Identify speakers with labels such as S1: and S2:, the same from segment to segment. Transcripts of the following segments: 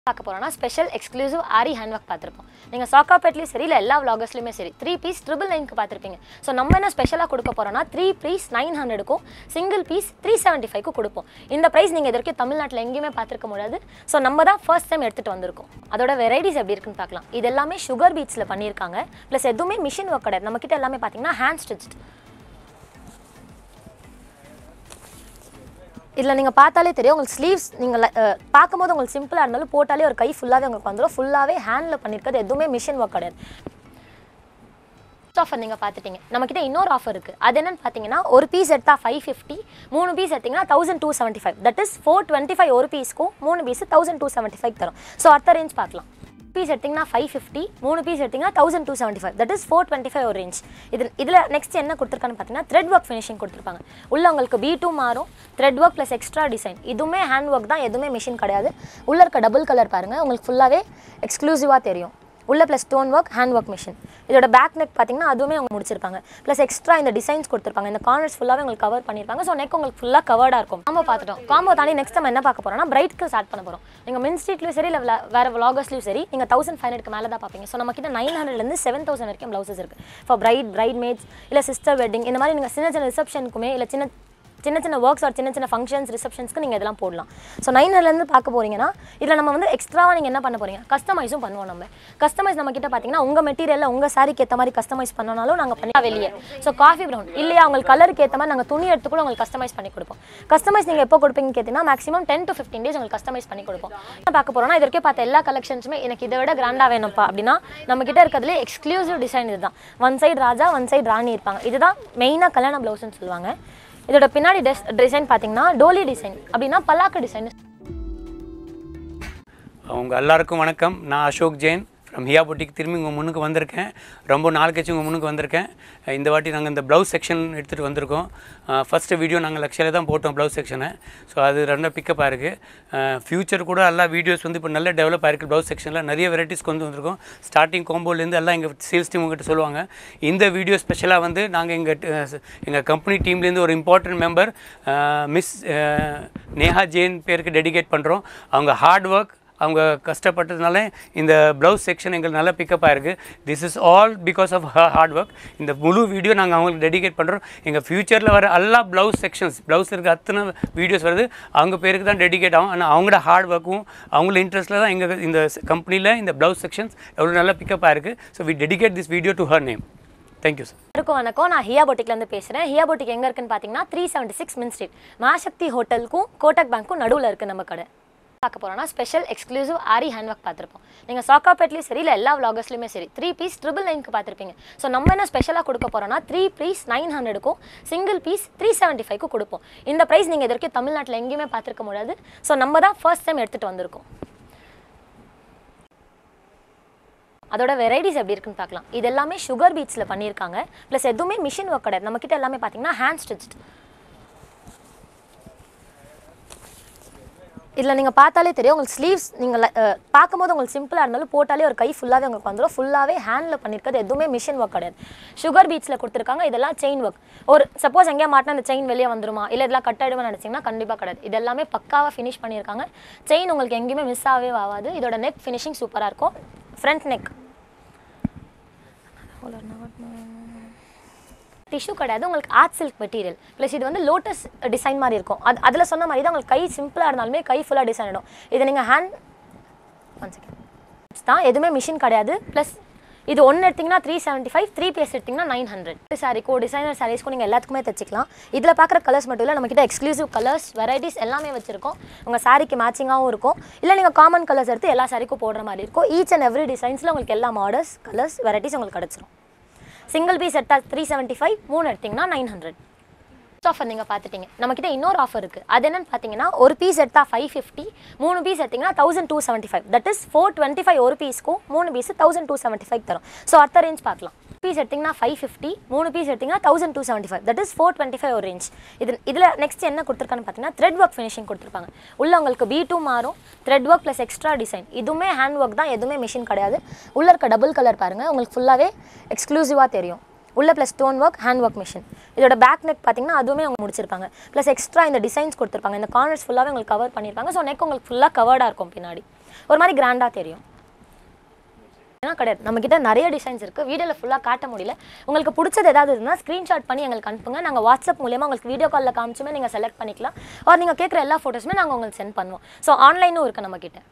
S1: பார்க்க போறோம்னா special exclusive aari hand work பார்த்துருப்போம் நீங்கள் சாக்காப்பேட்லேயும் சரி இல்லை எல்லா vloggers-லயுமே சரி த்ரீ பீஸ் ட்ரிபிள் நைனுக்கு பார்த்துருப்பீங்க ஸோ நம்ம என்ன ஸ்பெஷலாக கொடுக்க போறோம்னா த்ரீ பீஸ் நைன் ஹண்ட்ரடுக்கும் சிங்கிள் பீஸ் த்ரீ செவன்ட்டி ஃபைவ்க்கு கொடுப்போம் இந்த ப்ரைஸ் நீங்கள் இது வரைக்கும் தமிழ்நாட்டில் எங்கேயுமே பார்த்துருக்க முடியாது ஸோ நம்ம தான் ஃபர்ஸ்ட் டைம் எடுத்துகிட்டு வந்திருக்கோம் அதோட வெரைட்டிஸ் எப்படி இருக்குன்னு பார்க்கலாம் இது எல்லாமே சுகர் பீட்ஸில் பண்ணியிருக்காங்க ப்ளஸ் எதுவுமே மிஷின் ஒர்க் கிடையாது நம்மக்கிட்ட எல்லாமே பார்த்தீங்கன்னா ஹேண்ட் ஸ்டிச்ட் இதில் நீங்கள் பார்த்தாலே தெரியும் உங்களுக்கு ஸ்லீவ்ஸ் நீங்கள் பார்க்கும்போது உங்களுக்கு சிம்பிளாக இருந்தாலும் போட்டாலே ஒரு கை ஃபுல்லாகவே உங்களுக்கு வந்துடும் ஃபுல்லாகவே ஹேண்டில் பண்ணியிருக்கிறது எதுவுமே மிஷின் ஒர்க் கிடையாது ஆஃபர் நீங்கள் பார்த்துட்டீங்க நம்மக்கிட்ட இன்னொரு ஆஃபர் இருக்குது அது என்னன்னு பார்த்தீங்கன்னா ஒரு பீஸ் எடுத்தா ஃபைவ் ஃபிஃப்டி மூணு பீஸ் எடுத்தீங்கன்னா thousand two seventy five that is four twenty five ஒரு பீஸ்க்கும் மூணு piece thousand two seventy five தரும் ஸோ அடுத்த ரேஞ்ச் பார்க்கலாம் பீஸ் எடுத்திங்கன்னா ஃபைவ் ஃபிஃப்டி மூணு பீஸ் எடுத்திங்கன்னா thousand two seventy five that is four twenty five ஒரு ரேஞ்ச் இது இதில் நெக்ஸ்ட் என்ன கொடுத்துருக்கான்னு பார்த்தீங்கன்னா த்ரெட் ஒர்க் ஃபினிஷிங் கொடுத்துருப்பாங்க உள்ள உங்களுக்கு பி டூ மாறும் thread work plus extra design இதுவுமே ஹேண்ட் ஒர்க் தான் எதுவுமே மிஷின் கிடையாது உள்ள இருக்க டபுள் கலர் பாருங்கள் உங்களுக்கு ஃபுல்லாகவே எக்ஸ்க்ளூசிவாக தெரியும் உள்ள plus stone work hand work machine இதோட பேக் நெக் பார்த்தீங்கன்னா அதுவுமே அவங்க முடிச்சிருப்பாங்க ப்ளஸ் எக்ஸ்ட்ரா இந்த டிசைன்ஸ் கொடுத்துருப்பாங்க இந்த கார்னர்ஸ் ஃபுல்லாகவே உங்களுக்கு கவர் பண்ணியிருப்பாங்க ஸோ நெக் உங்களுக்கு ஃபுல்லாக கவர்டாக இருக்கும் காம்போ பார்த்துட்டோம் காம்போ தாண்டி நெக்ஸ்ட் நம்ம என்ன பார்க்க போறோம்னா பிரைட்க்கு ஸ்டார்ட் பண்ண போகிறோம் நீங்கள் மின் ஸ்ட்ரீட்லையும் சரி இல்லை வேறு vloggers-லயும் சரி நீங்கள் தௌசண்ட் ஃபைவ் ஹண்ட்ரட்க்கு மேலே தான் பார்ப்பீங்க ஸோ நம்ம கிட்ட நைன் ஹண்ட்ரட்லேருந்து செவன் தௌசண்ட் வரைக்கும் ப்ளவுசஸ் இருக்குது ஃபார் பிரைட் பிரைட் மேட்ஸ் இல்லை சிஸ்டர் வெட்டிங் இந்த மாதிரி நீங்கள் சின்ன சின்ன ரிசப்ஷனுக்குமே இல்லை சின்ன சின்ன சின்ன ஒர்க்ஸ் ஆர் சின்ன சின்ன ஃபங்க்ஷன்ஸ் ரிசப்ஷன்ஸ்க்கு நீங்கள் இதெல்லாம் போடலாம் ஸோ நைன்லேருந்து பார்க்க போறீங்கன்னா இதில் நம்ம வந்து எக்ஸ்ட்ராவாக நீங்கள் என்ன பண்ண போறீங்க கஸ்டமைஸும் பண்ணுவோம் நம்ம கஸ்டமைஸ் நம்ம கிட்ட பார்த்தீங்கன்னா உங்கள் மெட்டீரியலில் உங்கள் சாரிக்கு ஏற்ற மாதிரி கஸ்டமைஸ் பண்ணனாலும் நாங்கள் பண்ணி வெளியே ஸோ காஃபி ப்ரௌன் இல்லையா உங்களுக்கு கலருக்கு ஏற்ற மாதிரி நாங்கள் துணி எடுத்து கூட உங்களுக்கு கஸ்டமைஸ் பண்ணி கொடுப்போம் கஸ்டமைஸ் நீங்கள் எப்போ கொடுப்பீங்கன்னு கேட்டிங்கன்னா maximum ten to fifteen days உங்களுக்கு கஸ்டமைஸ் பண்ணி கொடுப்போம் என்ன பார்க்க போறோம்னா இது வரைக்கும் பார்த்த எல்லா கலெக்ஷன்ஸுமே எனக்கு இதை விட கிராண்டாக வேணும்ப்பா அப்படின்னா நம்ம கிட்ட இருக்கிறதுலே எக்ஸ்க்ளூசிவ் டிசைன் இதுதான் ஒன் சைடு ராஜா ஒன் சைடு ராணி இருப்பாங்க இதுதான் மெயினாக கல்யாண ப்ளவுஸ்னு சொல்லுவாங்க இதோட பின்னாடி டெஸ் டிசைன் பார்த்தீங்கன்னா டோலி டிசைன் அப்படின்னா பல்லாக்கு டிசைன்
S2: அவங்க எல்லாருக்கும் வணக்கம் நான் அசோக் ஜெயின் ஃப்ரம் ஹியா பொட்டிக்கு திரும்பி உங்கள் முன்னுக்கு வந்திருக்கேன் ரொம்ப நாள் கழிச்சு உங்கள் முன்னுக்கு வந்திருக்கேன் இந்த வாட்டி நாங்கள் இந்த ப்ளவுஸ் செக்ஷன் எடுத்துகிட்டு வந்திருக்கோம் ஃபஸ்ட்டு வீடியோ நாங்கள் லக்ஷரில் தான் போட்டோம் ப்ளவுஸ் செக்ஷனை ஸோ அது ரெண்டா பிக்கப் ஆயிருக்கு ஃப்யூச்சர் கூட எல்லா வீடியோஸ் வந்து இப்போ நல்ல டெவலப் ஆயிருக்கு ப்ளவுஸ் செக்ஷனில் நிறைய வெரைட்டிஸ் கொண்டு வந்திருக்கோம் ஸ்டார்டிங் கோம்போலேருந்து எல்லாம் எங்கள் சேல்ஸ் டீம் உங்கள்கிட்ட சொல்லுவாங்க இந்த வீடியோ ஸ்பெஷலாக வந்து நாங்கள் எங்கள் எங்கள் கம்பெனி டீம்லேருந்து ஒரு important member miss Neha Jain பேருக்கு டெடிகேட் பண்ணுறோம் அவங்க ஹார்ட் ஒர்க் அவங்க கஷ்டப்பட்டதுனால இந்த ப்ளவுஸ் செக்ஷன் எங்களுக்கு நல்லா பிக்கப் ஆயிருக்கு this is all because of hard work இந்த முழு வீடியோ நாங்கள் அவங்களுக்கு டெடிகேட் பண்ணுறோம் எங்கள் ஃப்யூச்சரில் வர எல்லா ப்ளவுஸ் செக்ஷன்ஸ் ப்ளவுஸ் இருக்க அத்தனை வீடியோஸ் வருது அவங்க பேருக்கு தான் டெடிகேட் ஆகும் ஆனால் அவங்களோட ஹார்ட் ஒர்க்கும் அவங்கள இன்ட்ரெஸ்ட்டில் தான் எங்கள் இந்த கம்பெனியில் இந்த ப்ளவுஸ் செக்ஷன்ஸ் எவ்வளோ நல்லா பிக்கப் ஆயிருக்கு so we dedicate this video to her name thank you sir
S1: இருக்கும் வணக்கம் நான் ஹியா பொட்டிக்லேருந்து பேசுகிறேன் ஹியா பொட்டிக் எங்கே இருக்குன்னு பார்த்தீங்கன்னா three seventy six main street Masakthi ஹோட்டலுக்கும் கோட்டக் பேங்க்கும் நடுவில் இருக்குது நம்ம கடை பார்க்க போறோம்னா special exclusive aari hand work பார்த்துருப்போம் நீங்கள் சாக்காப்பேட்லேயும் சரி இல்லை எல்லா vloggers-லயுமே சரி த்ரீ பீஸ் ட்ரிபிள் நைனுக்கு பார்த்துருப்பீங்க ஸோ நம்ம என்ன ஸ்பெஷலாக கொடுக்க போறோம்னா த்ரீ பீஸ் நைன் ஹண்ட்ரடுக்கும் சிங்கிள் பீஸ் த்ரீ செவன்ட்டி ஃபைவ்க்கு கொடுப்போம் இந்த ப்ரைஸ் நீங்கள் இது வரைக்கும் தமிழ்நாட்டில் எங்கேயுமே பார்த்துருக்க முடியாது ஸோ நம்ம தான் ஃபர்ஸ்ட் டைம் எடுத்துகிட்டு வந்திருக்கோம் அதோட வெரைட்டிஸ் எப்படி இருக்குன்னு பார்க்கலாம் இது எல்லாமே சுகர் பீட்ஸில் பண்ணியிருக்காங்க ப்ளஸ் எதுவுமே மிஷின் ஒர்க் கிடையாது நம்மக்கிட்ட எல்லாமே பார்த்தீங்கன்னா ஹேண்ட் ஸ்டிச்ட் இதில் நீங்கள் பார்த்தாலே தெரியும் உங்களுக்கு ஸ்லீவ்ஸ் நீங்கள் பார்க்கும்போது உங்களுக்கு சிம்பிளாக இருந்தாலும் போட்டாலே ஒரு கை ஃபுல்லாகவே உங்களுக்கு வந்துடும் ஃபுல்லாகவே ஹேண்டில் பண்ணியிருக்கிறது எதுவுமே மிஷின் ஒர்க் கிடையாது சுகர் பீட்ஸில் கொடுத்துருக்காங்க இதெல்லாம் செயின் ஒர்க் ஒரு சப்போஸ் எங்கேயா மாட்டினா அந்த செயின் வெளியே வந்துருமா இல்லை இதெல்லாம் கட் ஆகிடுமா நினச்சிங்கன்னா கண்டிப்பாக கிடையாது இது எல்லாமே பக்காவாக ஃபினிஷ் பண்ணியிருக்காங்க செயின் உங்களுக்கு எங்கேயுமே மிஸ் ஆகவே ஆகாது இதோட நெக் ஃபினிஷிங் சூப்பராக இருக்கும் ஃப்ரண்ட் நெக் டிஷ்யூ கிடையாது உங்களுக்கு ஆர்ட் சில்க் மெட்டீரியல் ப்ளஸ் இது வந்து லோட்டஸ் டிசைன் மாதிரி இருக்கும் அது அதில் சொன்ன மாதிரி தான் உங்களுக்கு கை சிம்பிளாக இருந்தாலுமே கை ஃபுல்லாக டிசைன் ஆகிடும் இதை நீங்கள் ஹேண்ட் ஒன் செகண்ட் தான் எதுவுமே மிஷின் கிடையாது ப்ளஸ் இது ஒன்று எடுத்திங்கன்னா three seventy five three piece எடுத்திங்கன்னா நைன் ஹண்ட்ரட் சாரிக்கோ டிசைனர் சாரீஸ்க்கும் நீங்கள் எல்லாத்துக்குமே தைச்சிக்கலாம் இதில் பார்க்குற கலர்ஸ் மட்டும் இல்லை நம்மக்கிட்ட எக்ஸ்க்ளூசிவ் கலர்ஸ் வெரைட்டிஸ் எல்லாமே வச்சுருக்கோம் உங்கள் சாரிக்கு மேட்சிங்காகவும் இருக்கும் இல்லை நீங்கள் காமன் கலர்ஸ் எடுத்து எல்லா சாரிக்கும் போடுற மாதிரி இருக்கும் ஈச் அண்ட் எவ்ரி டிசைன்ஸில் உங்களுக்கு எல்லா மாடல்ஸ் கலர்ஸ் வெரைட்டிஸ் உங்களுக்கு கிடச்சிரும் சிங்கிள் பீஸ் எடுத்தா த்ரீ செவன்ட்டி ஃபைவ் மூணு எடுத்திங்கன்னா நைன் ஹண்ட்ரட் ஆஃபர் நீங்கள் பார்த்துட்டீங்க நம்மக்கிட்ட இன்னொரு ஆஃபர் இருக்குது அது என்னன்னு பார்த்தீங்கன்னா ஒரு பீஸ் எடுத்தா ஃபைவ் ஃபிஃப்டி மூணு பீஸ் எடுத்திங்கன்னா thousand two seventy five that is four twenty five ஒரு பீஸ்க்கும் மூணு piece thousand two seventy five தரும் ஸோ அடுத்த ரேஞ்ச் பார்க்கலாம் பீஸ் எடுத்திங்கன்னா ஃபைவ் ஃபிஃப்டி மூணு பீஸ் எடுத்திங்கன்னா thousand two seventy five that is four twenty five ஒரு ரேஞ்ச் இது இதில் நெக்ஸ்ட் என்ன கொடுத்துருக்கான்னு பார்த்தீங்கன்னா த்ரெட் ஒர்க் ஃபினிஷிங் கொடுத்துருப்பாங்க உள்ள உங்களுக்கு பி டூ மாறும் thread work plus extra design இதுவுமே ஹேண்ட் ஒர்க் தான் எதுவுமே மிஷின் கிடையாது உள்ள இருக்க டபுள் கலர் பாருங்கள் உங்களுக்கு ஃபுல்லாகவே எக்ஸ்க்ளூசிவாக தெரியும் உள்ள plus stone work hand work machine இதோட பேக் நெக் பார்த்தீங்கன்னா அதுவுமே அவங்க முடிச்சிருப்பாங்க ப்ளஸ் எக்ஸ்ட்ரா இந்த டிசைன்ஸ் கொடுத்துருப்பாங்க இந்த கார்னர்ஸ் ஃபுல்லாகவே உங்களுக்கு கவர் பண்ணியிருப்பாங்க ஸோ நெக் உங்களுக்கு ஃபுல்லாக கவர்டாக இருக்கும் பின்னாடி ஒரு மாதிரி கிராண்டாக தெரியும் ஏன்னா கிடையாது நம்மக்கிட்ட நிறைய டிசைன்ஸ் இருக்குது வீடியோவில் ஃபுல்லாக காட்ட முடியல உங்களுக்கு பிடிச்சது ஏதாவது இருந்தால் ஸ்க்ரீன்ஷாட் பண்ணி எங்களுக்கு அனுப்புங்க நாங்கள் வாட்ஸ்அப் மூலியமாக உங்களுக்கு வீடியோ காலில் காமிச்சுமே நீங்கள் செலக்ட் பண்ணிக்கலாம் ஆர் நீங்கள் கேட்குற எல்லா ஃபோட்டோஸுமே நாங்கள் உங்களுக்கு சென்ட் பண்ணுவோம் ஸோ ஆன்லைனும் இருக்குது நம்மக்கிட்ட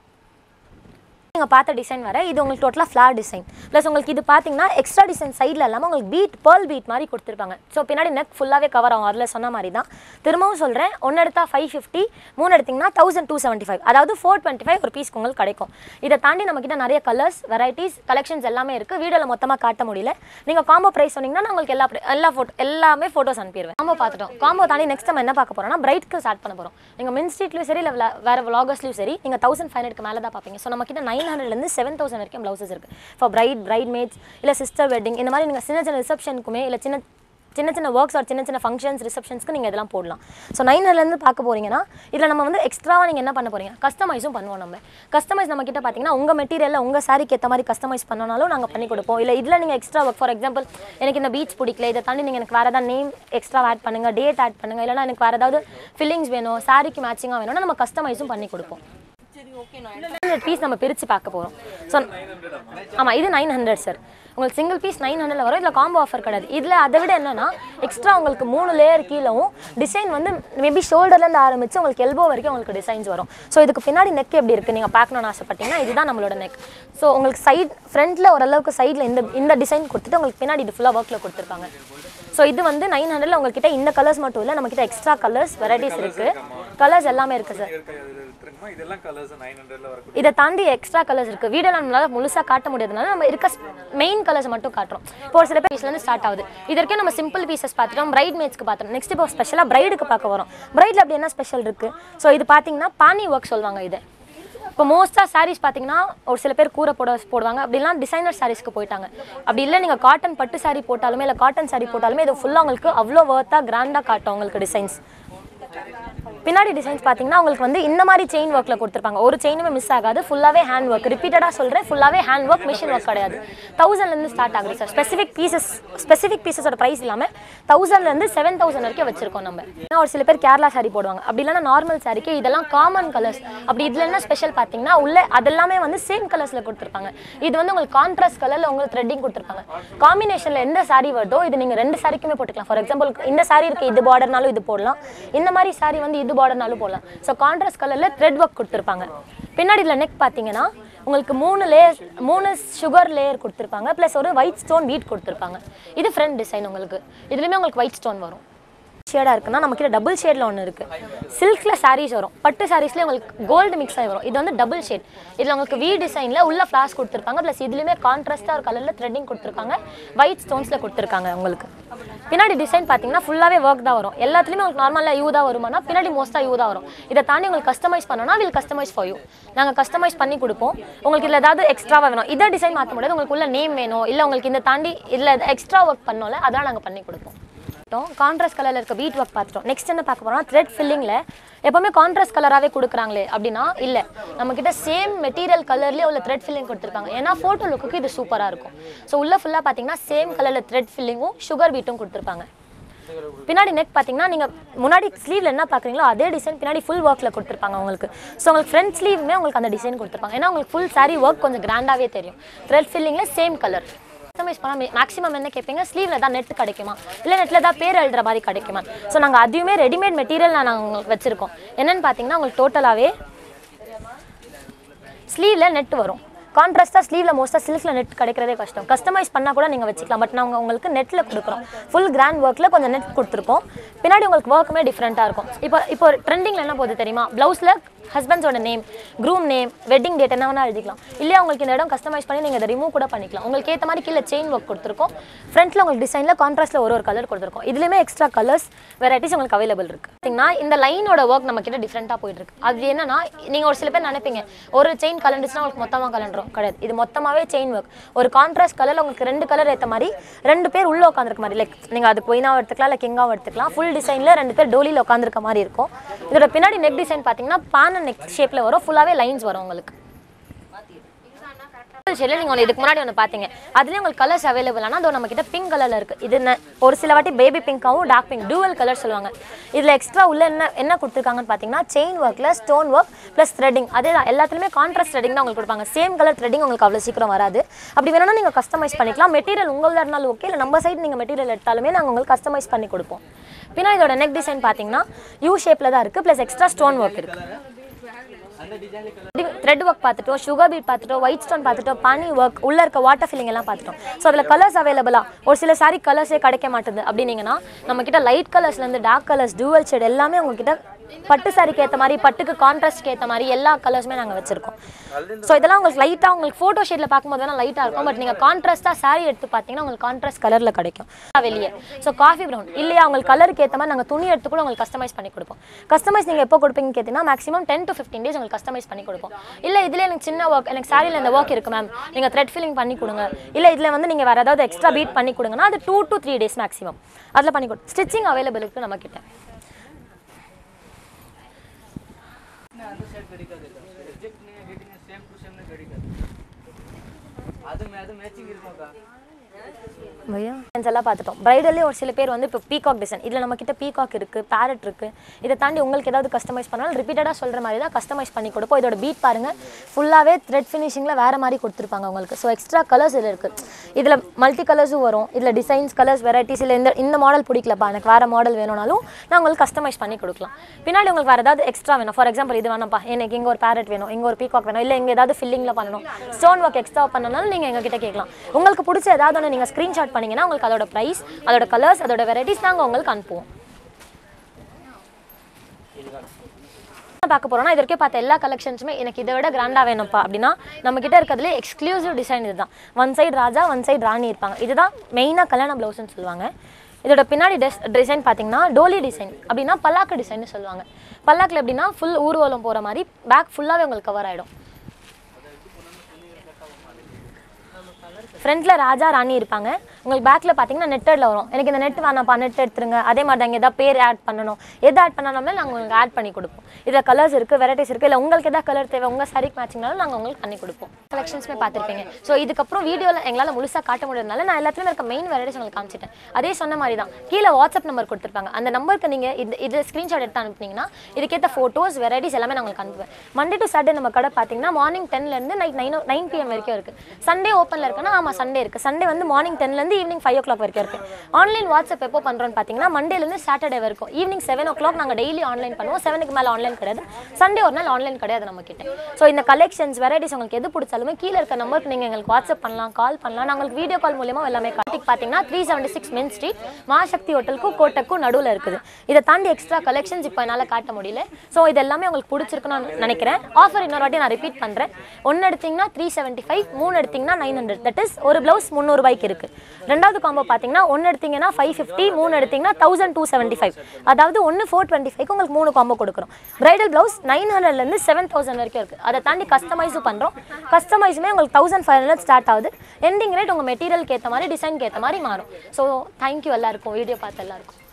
S1: நீங்கள் பார்த்த டிசைன் வர இது உங்களுக்கு டோட்டலாக ஃப்ளார் டிசைன் ப்ளஸ் உங்களுக்கு இது பார்த்தீங்கன்னா எக்ஸ்ட்ரா டிசைன் சைடில் இல்லாமல் உங்களுக்கு பீட் பேர்ல் பீட் மாதிரி கொடுத்துருப்பாங்க ஸோ பின்னாடி நெக் ஃபுல்லாகவே கவர் ஆகும் அதில் சொன்ன மாதிரி தான் திரும்பவும் சொல்கிறேன் ஒன்று எடுத்தா ஃபைவ் ஃபிஃப்டி மூணு எடுத்திங்கன்னா தௌசண்ட் டூ செவன்ட்டி ஃபைவ் அதாவது ஃபோர் டுவெண்ட்டி ஃபைவ் ஒரு பீஸ்க்கு உங்களுக்கு கிடைக்கும் இதை தாண்டி நம்மக்கிட்ட நிறைய கலர்ஸ் வெரைட்டிஸ் கலெக்ஷன்ஸ் எல்லாமே இருக்குது வீடியோவில் மொத்தமாக காட்ட முடியல நீங்கள் காம்போ ப்ரைஸ் சொன்னீங்கன்னா நான் உங்களுக்கு எல்லா pri- எல்லா ஃபோட்டோ எல்லாமே ஃபோட்டோஸ் அனுப்பிடுவேன் காம்போ பார்த்துட்டோம் காம்போ தாண்டி நெக்ஸ்ட் நம்ம என்ன பார்க்க போகிறோம்னா பிரைட்க்கு ஸ்டார்ட் பண்ண போகிறோம் நீங்கள் மின் ஸ்ட்ரீட்லையும் சரி இல்லை வேறு vloggers-லயும் சரி நீங்கள் தௌசண்ட் ஃபைவ் ஹண்ட்ரட்க்கு மேலே தான் பார்ப்பீங்க ஸோ நம்மக்கிட்ட நைன் ஹண்ட்ரட்லேருந்து செவன் தௌசண்ட் வரைக்கும் ப்ளவுசஸ் இருக்குது ஃபார் பிரைட் பிரைட் மேட்ஸ் இல்லை சிஸ்டர் வெட்டிங் இந்த மாதிரி நீங்கள் சின்ன சின்ன ரிசப்ஷனுக்குமே இல்லை சின்ன சின்ன சின்ன ஒர்க்ஸ் ஆர் சின்ன சின்ன ஃபங்க்ஷன்ஸ் ரிசப்ஷன்ஸ்க்கு நீங்கள் இதெல்லாம் போடலாம் ஸோ நைன்லேருந்து பார்க்க போறீங்கன்னா இதில் நம்ம வந்து எக்ஸ்ட்ராவாக நீங்கள் என்ன பண்ண போறீங்க கஸ்டமைஸும் பண்ணுவோம் நம்ம கஸ்டமைஸ் நம்ம கிட்ட பார்த்தீங்கன்னா உங்கள் மெட்டீரியலில் உங்கள் சாரிக்கு ஏற்ற மாதிரி கஸ்டமைஸ் பண்ணனாலும் நாங்கள் பண்ணி கொடுப்போம் இல்லை இதில் நீங்கள் எக்ஸ்ட்ரா ஒர்க் ஃபார் எக்ஸாம்பிள் எனக்கு இந்த பீச் பிடிக்கல இதை தாண்டி நீங்கள் எனக்கு வேறு ஏதாவது நேம் எக்ஸ்ட்ரா ஆட் பண்ணுங்கள் டேட் ஆட் பண்ணுங்கள் இல்லைனா எனக்கு வேறு ஏதாவது ஃபில்லிங்ஸ் வேணும் சாரிக்கு மேட்சிங்காக வேணும்னா நம்ம கஸ்டமைஸும் பண்ணி கொடுப்போம் ஹண்ட்ரட் பீஸ் நம்ம பிரித்து பார்க்க போகிறோம் ஸோ ஆமாம் இது நைன் ஹண்ட்ரட் சார் உங்களுக்கு சிங்கிள் பீஸ் நைன் ஹண்ட்ரட்ல வரும் இதில் காம்போ ஆஃபர் கிடையாது இதில் அதை விட என்னன்னா எக்ஸ்ட்ரா உங்களுக்கு மூணு லேயர் கீழவும் டிசைன் வந்து மேபி ஷோல்டர்லேருந்து ஆரம்பித்து உங்களுக்கு எல்போ வரைக்கும் உங்களுக்கு டிசைன்ஸ் வரும் ஸோ இதுக்கு பின்னாடி நெக் எப்படி இருக்குது நீங்கள் பார்க்கணும்னு ஆசைப்பட்டீங்கன்னா இதுதான் நம்மளோட நெக் ஸோ உங்களுக்கு சைட் ஃப்ரண்ட்டில் ஓரளவுக்கு சைடில் இந்த இந்த டிசைன் கொடுத்துட்டு உங்களுக்கு பின்னாடி இது ஃபுல்லாக ஒர்க்கில் கொடுத்துருப்பாங்க ஸோ இது வந்து நைன் ஹண்ட்ரட்ல உங்ககிட்ட இந்த கலர்ஸ் மட்டும் இல்லை நம்மக்கிட்ட எக்ஸ்ட்ரா கலர்ஸ் வெரைட்டிஸ் இருக்குது கலர்ஸ் எல்லாமே இருக்குது சார்
S3: இருக்குமா இதெல்லாம் கலர்ஸ் நைன் ஹண்ட்ரட்ல வரக்கூடிய
S1: இதை தாண்டி எக்ஸ்ட்ரா கலர்ஸ் இருக்குது வீடியோவில் நம்மளால முழுசாக காட்ட முடியாதனால நம்ம இருக்க மெயின் கலர்ஸ் மட்டும் காட்டுறோம் இப்போ ஒரு சில பேர் பீஸ்லேருந்து ஸ்டார்ட் ஆகுது இது வரைக்கும் நம்ம சிம்பிள் பீசஸ் பார்த்துட்டோம் பிரைட் மேட்ஸ்க்கு பார்த்துட்டோம் நெக்ஸ்ட் இப்போ ஸ்பெஷலாக பிரைடுக்கு பார்க்க வரோம் பிரைடில் அப்படி என்ன ஸ்பெஷல் இருக்குது ஸோ இது பார்த்தீங்கன்னா பானி ஒர்க் சொல்லுவாங்க இது இப்போ மோஸ்ட்டாக சாரீஸ் பார்த்தீங்கன்னா ஒரு சில பேர் கூரை போட போடுவாங்க அப்படிலாம் டிசைனர் சாரீஸ்க்கு போயிட்டாங்க அப்படி இல்லை நீங்கள் காட்டன் பட்டு saree போட்டாலுமே இல்லை காட்டன் saree போட்டாலுமே இது ஃபுல்லாக உங்களுக்கு அவ்வளோ ஒர்த்தாக கிராண்டாக காட்டும் உங்களுக்கு டிசைன்ஸ் பின்னாடி டிசைன்ஸ் பார்த்தீங்கன்னா உங்களுக்கு வந்து இந்த மாதிரி செயின் ஒர்க்கில் கொடுத்துருப்பாங்க ஒரு செயினுமே மிஸ் ஆகாது ஃபுல்லாகவே ஹேண்ட் ஒர்க் ரிப்பீட்டடாக சொல்கிறேன் ஃபுல்லாகவே ஹேண்ட் ஒர்க் மிஷின் ஒர்க் கிடையாது தௌசண்ட்லேருந்து ஸ்டார்ட் ஆகுது சார் ஸ்பெசிஃபிக் பீசஸ் ஸ்பெசிஃபிக் பீசஸோட ப்ரைஸ் இல்லாமல் தௌசண்ட்லேருந்து செவன் தௌசண்ட் வரைக்கும் வச்சிருக்கோம் நம்ம ஏன்னா ஒரு சில பேர் கேரளா saree போடுவாங்க அப்படி இல்லைன்னா நார்மல் சாரிக்கு இதெல்லாம் காமன் கலர்ஸ் அப்படி இதில் என்ன ஸ்பெஷல் பார்த்தீங்கன்னா உள்ள அதெல்லாமே வந்து சேம் கலர்ஸில் கொடுத்துருப்பாங்க இது வந்து உங்களுக்கு கான்ட்ராஸ்ட் கலரில் உங்களுக்கு த்ரெட்டிங் கொடுத்துருப்பாங்க காம்பினேஷனில் எந்த saree வருதோ இது நீங்கள் ரெண்டு சாரிக்குமே போட்டுக்கலாம் ஃபார் எக்ஸாம்பிள் இந்த saree இருக்கு இது பார்டர்னாலும் இது போடலாம் இந்த மாதிரி saree வந்து இது பார்டர்னாலும் போடலாம் ஸோ கான்ட்ராஸ்ட் கலரில் த்ரெட் ஒர்க் கொடுத்துருப்பாங்க பின்னாடி இதில் நெக் பார்த்தீங்கன்னா உங்களுக்கு மூணு லேயர் மூணு சுகர் லேயர் கொடுத்துருப்பாங்க ப்ளஸ் ஒரு ஒயிட் ஸ்டோன் பீட் கொடுத்துருப்பாங்க இது ஃப்ரண்ட் டிசைன் உங்களுக்கு இதுலேயுமே உங்களுக்கு ஒயிட் ஸ்டோன் வரும் ஷேடாக இருக்குன்னா நம்ம கிட்ட டபுள் ஷேடில் ஒன்று இருக்குது சில்கில் சாரீஸ் வரும் பட்டு சாரீஸ்லேயே உங்களுக்கு கோல்டு மிக்ஸ் ஆகி வரும் இது வந்து டபுள் ஷேட் இதில் உங்களுக்கு வி டிசைனில் உள்ள ஃப்ளாஸ் கொடுத்துருப்பாங்க ப்ளஸ் இதுலேயுமே கான்ட்ராஸ்ட்டாக ஒரு கலரில் த்ரெட்டிங் கொடுத்துருக்காங்க ஒயிட் ஸ்டோன்ஸில் கொடுத்துருக்காங்க உங்களுக்கு பின்னாடி டிசைன் பார்த்தீங்கன்னா ஃபுல்லாகவே ஒர்க் தான் வரும் எல்லாத்துலேயுமே உங்களுக்கு நார்மலாக யூ தான் வருமானா பின்னாடி மோஸ்ட்டாக யூ தான் வரும் இதை தாண்டி உங்களுக்கு கஸ்டமைஸ் பண்ணோம்னா வில் கஸ்டமைஸ் ஃபார் யூ நாங்கள் கஸ்டமைஸ் பண்ணி கொடுப்போம் உங்களுக்கு இதில் ஏதாவது எக்ஸ்ட்ராவாக வேணும் இதை டிசைன் மாற்ற முடியாது உங்களுக்கு உள்ள நேம் வேணும் இல்லை உங்களுக்கு இந்த தாண்டி இதில் எக்ஸ்ட்ரா ஒர்க் பண்ணோம்ல அதெல்லாம் நாங்கள் பண்ணி கொடுப்போம் பார்த்தோம் கான்ட்ராஸ்ட் கலரில் இருக்க பீட் ஒர்க் பார்த்துட்டோம் நெக்ஸ்ட் என்ன பார்க்க போறோம்னா த்ரெட் ஃபில்லிங்கில் எப்பவுமே கான்ட்ராஸ்ட் கலராகவே கொடுக்குறாங்களே அப்படின்னா இல்லை நம்மக்கிட்ட சேம் மெட்டீரியல் கலர்லேயே உள்ள த்ரெட் ஃபில்லிங் கொடுத்துருக்காங்க ஏன்னா ஃபோட்டோ லுக்குக்கு இது சூப்பராக இருக்கும் ஸோ உள்ள ஃபுல்லாக பார்த்தீங்கன்னா சேம் கலரில் த்ரெட் ஃபில்லிங்கும் சுகர் பீட்டும் கொடுத்துருப்பாங்க பின்னாடி நெக் பார்த்தீங்கன்னா நீங்கள் முன்னாடி ஸ்லீவ்ல என்ன பார்க்குறீங்களோ அதே டிசைன் பின்னாடி ஃபுல் ஒர்க்கில் கொடுத்துருப்பாங்க உங்களுக்கு ஸோ உங்களுக்கு ஃப்ரண்ட் ஸ்லீவுமே உங்களுக்கு அந்த டிசைன் கொடுத்துருப்பாங்க ஏன்னா உங்களுக்கு ஃபுல் saree ஒர்க் கொஞ்சம் கிராண்டாகவே தெரியும் த்ரெட் ஃபில்லிங்கில் சேம் கலர் கஸ்டமைஸ் பண்ணால் மேக்ஸிமம் என்ன கேட்பீங்க ஸ்லீவில் தான் நெட் கிடைக்குமா இல்லை நெட்டில் தான் பேர் எழுதுற மாதிரி கிடைக்குமா ஸோ நாங்கள் அதையுமே ரெடிமேட் மெட்டீரியல் நாங்கள் உங்களுக்கு வச்சுருக்கோம் என்னென்னு பார்த்தீங்கன்னா உங்களுக்கு டோட்டலாகவே ஸ்லீவில் நெட் வரும் கான்ட்ராஸ்ட்டாக ஸ்லீவில் மோஸ்ட்டாக சில்கில் நெட் கிடைக்கிறதே கஷ்டம் கஸ்டமைஸ் பண்ணால் கூட நீங்கள் வச்சுக்கலாம் பட் நாங்கள் உங்களுக்கு நெட்டில் கொடுக்குறோம் ஃபுல் கிராண்ட் ஒர்க்கில் கொஞ்சம் நெட் கொடுத்துருக்கோம் பின்னாடி உங்களுக்கு ஒர்க்குமே டிஃப்ரெண்ட்டாக இருக்கும் இப்போ இப்போ ட்ரெண்டிங்கில் என்ன போகுது தெரியுமா ப்ளவுஸில் ஹஸ்பண்ட்ஸோட name groom name wedding date என்ன வேணால் எழுதிக்கலாம் இல்லையா உங்களுக்கு இந்த இடம் கஸ்டமைஸ் பண்ணி நீங்கள் அதை ரிமூவ் கூட பண்ணிக்கலாம் உங்களுக்கு ஏற்ற மாதிரி கீழே செயின் ஒர்க் கொடுத்துருக்கோம் ஃப்ரண்ட்டில் உங்களுக்கு டிசைனில் கான்ட்ராஸ்ட்டில் ஒரு ஒரு கலர் கொடுத்துருக்கோம் இதுலேயுமே எக்ஸ்ட்ரா கலர்ஸ் வெரைட்டிஸ் உங்களுக்கு அவைலபிள் இருக்குது பார்த்தீங்கன்னா இந்த லைனோட ஒர்க் நம்ம கிட்ட டிஃப்ரெண்ட்டாக போயிட்டு இருக்கு அது என்னன்னா நீங்கள் ஒரு சில பேர் நினைப்பீங்க ஒரு செயின் கலண்டுச்சுன்னா உங்களுக்கு மொத்தமாக கலண்டுரும் கிடையாது இது மொத்தமாகவே செயின் ஒர்க் ஒரு கான்ட்ராஸ்ட் கலரில் உங்களுக்கு ரெண்டு கலர் ஏற்ற மாதிரி ரெண்டு பேர் உள்ளே உட்காந்துருக்க மாதிரி லைக் நீங்கள் அது குயினாவும் எடுத்துக்கலாம் இல்லை கிங்காவும் எடுத்துக்கலாம் ஃபுல் டிசைனில் ரெண்டு பேர் டோலியில் உட்காந்துருக்க மாதிரி இருக்கும் இதோட பின்னாடி நெக் டிசைன் பார்த்தீங்கன்னா பான நெக் ஷேப்பில் வரும் ஃபுல்லாகவே லைன்ஸ் வரும் உங்களுக்கு ஷேட்ல நீங்க ஒன்று இதுக்கு முன்னாடி ஒன்று பார்த்தீங்க அதுலேயும் உங்களுக்கு கலர்ஸ் அவைலபிள் ஆனால் அது நம்ம கிட்ட பிங்க் கலர்ல இருக்கு இது என்ன ஒரு சில வாட்டி பேபி பிங்காவும் டார்க் பிங்க் டூவல் கலர் சொல்லுவாங்க இதுல எக்ஸ்ட்ரா உள்ள என்ன என்ன கொடுத்துருக்காங்கன்னு பார்த்தீங்கன்னா செயின் ஒர்க்ல ஸ்டோன் ஒர்க் ப்ளஸ் த்ரெட்டிங் அதே தான் எல்லாத்துலேயுமே கான்ட்ராஸ்ட் த்ரெட்டிங் தான் உங்களுக்கு கொடுப்பாங்க சேம் கலர் த்ரெட்டிங் உங்களுக்கு அவ்வளோ சீக்கிரம் வராது அப்படி வேணும்னா நீங்க கஸ்டமைஸ் பண்ணிக்கலாம் மெட்டீரியல் உங்களதா இருந்தாலும் ஓகே இல்லை நம்ம சைடு நீங்க மெட்டீரியல் எடுத்தாலுமே நாங்கள் உங்களுக்கு கஸ்டமைஸ் பண்ணி கொடுப்போம் பின்னா இதோட நெக் டிசைன் பார்த்தீங்கன்னா யூ ஷேப்ல தான் இருக்கு ப்ளஸ் எக்ஸ்ட்ரா ஸ்டோன் ஒர்க் இருக்கு த்ரெட் ஒர்க் பார்த்துட்டோம் சுகர் பீட் பார்த்துட்டோம் ஒயிட் ஸ்டோன் பார்த்துட்டோம் பனி ஒர்க் உள்ள இருக்க வாட்டர் ஃபில்லிங் எல்லாம் பார்த்துட்டோம் ஸோ அதில் கலர்ஸ் அவைலபிளா ஒரு சில சாரி கலர்ஸே கிடைக்க மாட்டுது அப்படின்னீங்கன்னா நம்ம கிட்ட லைட் கலர்ஸ்லேருந்து டார்க் கலர்ஸ் டூவல் ஷேட் எல்லாமே உங்ககிட்ட பட்டு சாரிக்கு ஏற்ற மாதிரி பட்டுக்கு கான்ட்ராஸ்ட்க்கு ஏற்ற மாதிரி எல்லா கலர்ஸுமே நாங்கள் வச்சிருக்கோம் ஸோ இதெல்லாம் உங்களுக்கு லைட்டாக உங்களுக்கு ஃபோட்டோ ஷேட்டில் பார்க்கும்போது தான் லைட்டாக இருக்கும் பட் நீங்கள் கான்ட்ராஸ்ட்டாக சாரி எடுத்து பார்த்தீங்கன்னா உங்களுக்கு கான்ட்ராஸ்ட் கலரில் கிடைக்கும் வெளியே ஸோ காஃபி ப்ரௌன் இல்லையா உங்களுக்கு கலருக்கு ஏற்ற மாதிரி நாங்கள் துணி எடுத்து கூட உங்களுக்கு கஸ்டமைஸ் பண்ணி கொடுப்போம் கஸ்டமைஸ் நீங்கள் எப்போ கொடுப்பீங்கன்னு கேட்டிங்கன்னா maximum ten to fifteen days உங்களுக்கு கஸ்டமைஸ் பண்ணி கொடுப்போம் இல்லை இதில் எனக்கு சின்ன ஒர்க் எனக்கு சாரியில் இந்த ஒர்க் இருக்குது மேம் நீங்கள் த்ரெட் ஃபில்லிங் பண்ணி கொடுங்க இல்லை இதில் வந்து நீங்கள் வேறு ஏதாவது எக்ஸ்ட்ரா பீட் பண்ணி கொடுங்கன்னா அது two to three days maximum அதில் பண்ணி கொடு ஸ்டிச்சிங் அவைலபிள் இருக்குது நம்மக்கிட்ட
S4: அந்த ஷர்ட் கிடைக்காது எக்ஸாக்ட் நீங்கள் கேட்டீங்க சேம் டு சேம்னு கிடைக்காது அது அது மேட்சிங் இருக்கும்க்கா
S1: பையா எல்லாம் பார்த்துட்டோம் பிரைடல்லே ஒரு சில பேர் வந்து இப்போ பீகாக் டிசைன் இதில் நம்ம கிட்ட பீகாக் இருக்குது பேரட் இருக்குது இதை தாண்டி உங்களுக்கு ஏதாவது கஸ்டமைஸ் பண்ணாலும் ரிப்பீட்டடாக சொல்கிற மாதிரி தான் கஸ்டமைஸ் பண்ணி கொடுப்போம் இதோட பீட் பாருங்கள் ஃபுல்லாகவே த்ரெட் ஃபினிஷிங்கில் வேறு மாதிரி கொடுத்துருப்பாங்க உங்களுக்கு ஸோ எக்ஸ்ட்ரா கலர்ஸ் இதில் இருக்குது இதில் மல்டி கலர்ஸும் வரும் இதில் டிசைன்ஸ் கலர்ஸ் வெரைட்டிஸ் இல்லை இந்த இந்த மாடல் பிடிக்கலப்பா எனக்கு வேறு மாடல் வேணும்னாலும் நான் உங்களுக்கு கஸ்டமைஸ் பண்ணி கொடுக்கலாம் பின்னாடி உங்களுக்கு வேறு ஏதாவது எக்ஸ்ட்ரா வேணும் ஃபார் எக்ஸாம்பிள் இது வேணாம்ப்பா எனக்கு இங்கே ஒரு பேரட் வேணும் இங்கே ஒரு பீகாக் வேணும் இல்லை இங்கே ஏதாவது ஃபில்லிங்கில் பண்ணணும் ஸ்டோன் ஒர்க் எக்ஸ்ட்ரா பண்ணனாலும் நீங்கள் எங்ககிட்ட கேட்கலாம் உங்களுக்கு பிடிச்ச ஏதாவது ஒன்று நீங்கள் ஸ்க்ரீன்ஷாட் பண்ணீங்கன்னா உங்களுக்கு அதோட ப்ரைஸ் அதோட கலர்ஸ் அதோட வெரைட்டிஸ் நாங்கள் உங்களுக்கு அனுப்புவோம் என்ன பார்க்க போறோம்னா இது வரைக்கும் பார்த்த எல்லா கலெக்ஷன்ஸுமே எனக்கு இதை விட கிராண்டாக வேணும்ப்பா அப்படின்னா நம்ம கிட்ட இருக்கிறதுல எக்ஸ்க்ளூசிவ் டிசைன் இதுதான் ஒன் சைடு ராஜா ஒன் சைடு ராணி இருப்பாங்க இதுதான் மெயினாக கல்யாண ப்ளவுஸ்னு சொல்லுவாங்க இதோட பின்னாடி டெஸ் டிசைன் பார்த்தீங்கன்னா டோலி டிசைன் அப்படின்னா பல்லாக்கு டிசைன்னு சொல்லுவாங்க பல்லாக்கில் எப்படின்னா ஃபுல் ஊர்வலம் போகிற மாதிரி பேக் ஃபுல்லாகவே உங்களுக்கு கவர் ஆகிடும் ஃப்ரண்ட்ல ராஜா ராணி இருப்பாங்க உங்களுக்கு பேக்ல பார்த்தீங்கன்னா நெட்டடில் வரும் எனக்கு இந்த நெட் வேணாம்ப்பா நெட் எடுத்துருங்க அதே மாதிரி தான் ஏதாவது பேர் ஆட் பண்ணணும் எது ஆட் பண்ணணும்னா நாங்கள் உங்களுக்கு ஆட் பண்ணி கொடுப்போம் இதில் கலர்ஸ் இருக்குது வெரைட்டிஸ் இருக்குது இல்லை உங்களுக்கு எதாவது கலர் தேவை உங்கள் சாரிக்கு மேட்சிங்னாலும் நாங்கள் உங்களுக்கு பண்ணி கொடுப்போம் கலெக்ஷன்ஸுமே பார்த்துருப்பீங்க ஸோ இதுக்கப்புறம் வீடியோவில் எங்களால் முழுசாக காட்ட முடியாதனால நான் எல்லாத்துலேயும் இருக்க மெயின் வெரைட்டிஸ் உங்களுக்கு காமிச்சிட்டேன் அதே சொன்ன மாதிரி தான் கீழே வாட்ஸ்அப் நம்பர் கொடுத்துருப்பாங்க அந்த நம்பருக்கு நீங்கள் இது இது ஸ்க்ரீன்ஷாட் எடுத்து அனுப்புனீங்கன்னா இதுக்கேற்ற ஃபோட்டோஸ் வெரைட்டிஸ் எல்லாமே நான் உங்களுக்கு அனுப்புவேன் மண்டே டு சாட்டர்டே நம்ம கடை பார்த்தீங்கன்னா மார்னிங் டென்லேருந்து நைட் நைன் நைன் பிஎம் வரைக்கும் இருக்குது சண்டே ஓப்பனில் இருக்குன்னா ஆமாம் சண்டே இருக்குது சண்டே வந்து மார்னிங் டென்லேருந்து ஈவினிங் ஃபைவ் ஓ கிளாக் வரைக்கும் இருக்குது ஆன்லைன் வாட்ஸ்அப் எப்போ பண்ணுறோன்னு பார்த்தீங்கன்னா மண்டேலேருந்து சாட்டர்டே வரைக்கும் ஈவினிங் செவன் ஓ கிளாக் நாங்கள் டெய்லி ஆன்லைன் பண்ணுவோம் செவனுக்கு மேலே ஆன்லைன் கிடையாது சண்டே ஒரு நாள் ஆன்லைன் கிடையாது நம்ம கிட்ட ஸோ இந்த கலெக்ஷன்ஸ் வெரைட்டிஸ் உங்களுக்கு எது பிடிச்சாலுமே கீழே இருக்க நம்பருக்கு நீங்கள் எங்களுக்கு வாட்ஸ்அப் பண்ணலாம் கால் பண்ணலாம் நான் உங்களுக்கு வீடியோ கால் மூலியமா எல்லாமே காட்டிக் பார்த்தீங்கன்னா three seventy six main street Mahashakti ஹோட்டலுக்கும் கோட்டைக்கும் நடுவில் இருக்குது இதை தாண்டி எக்ஸ்ட்ரா கலெக்ஷன்ஸ் இப்போ என்னால் காட்ட முடியல ஸோ இது எல்லாமே உங்களுக்கு பிடிச்சிருக்குன்னு நினைக்கிறேன் ஆஃபர் இன்னொரு வாட்டி நான் ரிப்பீட் பண்ணுறேன் ஒன்று எடுத்தீங்கன்னா த்ரீ செவன்ட்டி ஃபைவ் மூணு எடுத்தீங்கன்னா நைன் ஹண்ட்ரட் தட் இஸ் ஒரு ப்ளவுஸ் முந்நூறுபாய்க்கு இருக்குது ரெண்டாவது காம்போ பார்த்தீங்கன்னா ஒன்று எடுத்தீங்கன்னா ஃபைவ் ஃபிஃப்டி மூணு எடுத்தீங்கன்னா தௌசண்ட் டூ செவன்ட்டி ஃபைவ் அதாவது ஒன்று ஃபோர் டுவெண்ட்டி ஃபைவ் உங்களுக்கு மூணு காம்போ கொடுக்குறோம் பிரைடல் ப்ளவுஸ் நைன் ஹண்ட்ரட்லேருந்து செவன் தௌசண்ட் வரைக்கும் இருக்குது அதை தாண்டி கஸ்டமைஸும் பண்ணுறோம் கஸ்டமைஸுமே உங்களுக்கு தௌசண்ட் ஃபைவ் ஹண்ட்ரட் ஸ்டார்ட் ஆகுது எண்டிங் ரேட் உங்கள் மெட்டீரியலுக்கு ஏற்ற மாதிரி டிசைனுக்கு ஏற்ற மாதிரி மாறும் ஸோ தேங்க்யூ எல்லாருக்கும் வீடியோ பார்த்த எல்லாருக்கும்